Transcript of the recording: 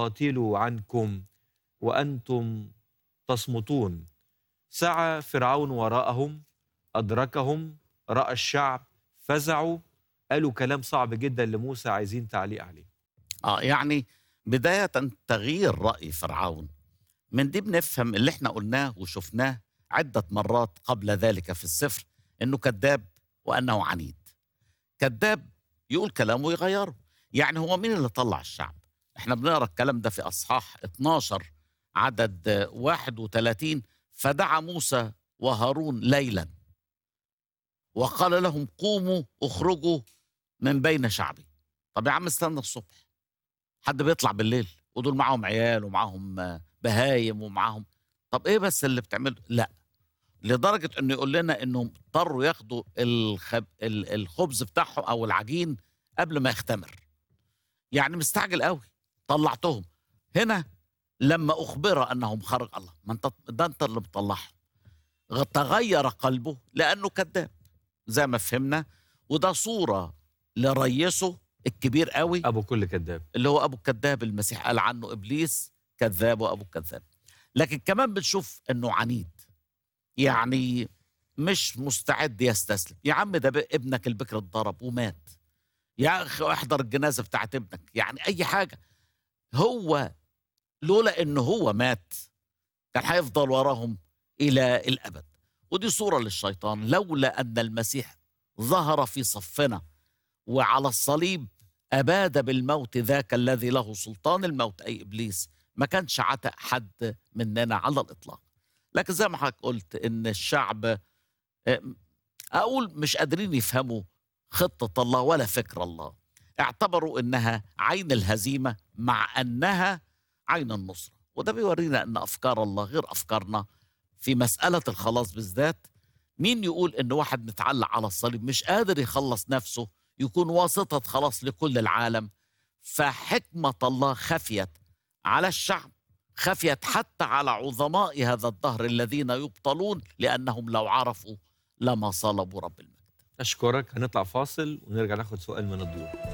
أقاتل عنكم وأنتم تصمتون سعى فرعون وراءهم أدركهم رأى الشعب فزعوا قالوا كلام صعب جدا لموسى عايزين تعليق عليه اه يعني بداية تغيير رأي فرعون من دي بنفهم اللي احنا قلناه وشفناه عدة مرات قبل ذلك في السفر انه كذاب وانه عنيد كذاب يقول كلام ويغيره يعني هو مين اللي طلع الشعب احنا بنقرا الكلام ده في اصحاح 12 عدد 31 فدعا موسى وهارون ليلا وقال لهم قوموا اخرجوا من بين شعبي طب يا عم استنى الصبح حد بيطلع بالليل ودول معاهم عيال ومعاهم بهايم ومعاهم طب ايه بس اللي بتعمله لا لدرجه انه يقول لنا انهم اضطروا ياخدوا الخب... الخبز بتاعهم او العجين قبل ما يختمر يعني مستعجل قوي طلعتهم هنا لما اخبر انهم خرج الله ما انت ده انت اللي بتطلعهم تغير قلبه لانه كذاب زي ما فهمنا وده صوره لريسه الكبير قوي ابو كل كذاب اللي هو ابو الكذاب المسيح قال عنه ابليس كذاب وابو الكذاب لكن كمان بنشوف انه عنيد يعني مش مستعد يستسلم يا عم ده ابنك البكر اتضرب ومات يا اخي احضر الجنازه بتاعت ابنك يعني اي حاجه هو لولا انه هو مات كان هيفضل وراهم الى الابد ودي صوره للشيطان لولا ان المسيح ظهر في صفنا وعلى الصليب اباد بالموت ذاك الذي له سلطان الموت اي ابليس ما كانش عتق حد مننا على الاطلاق لكن زي ما حضرتك قلت ان الشعب اقول مش قادرين يفهموا خطه الله ولا فكر الله اعتبروا انها عين الهزيمه مع انها عين النصره وده بيورينا ان افكار الله غير افكارنا في مساله الخلاص بالذات مين يقول ان واحد متعلق على الصليب مش قادر يخلص نفسه يكون واسطه خلاص لكل العالم فحكمه الله خفيت على الشعب خفيت حتى على عظماء هذا الدهر الذين يبطلون لانهم لو عرفوا لما صلبوا رب المجد اشكرك هنطلع فاصل ونرجع ناخد سؤال من الضيوف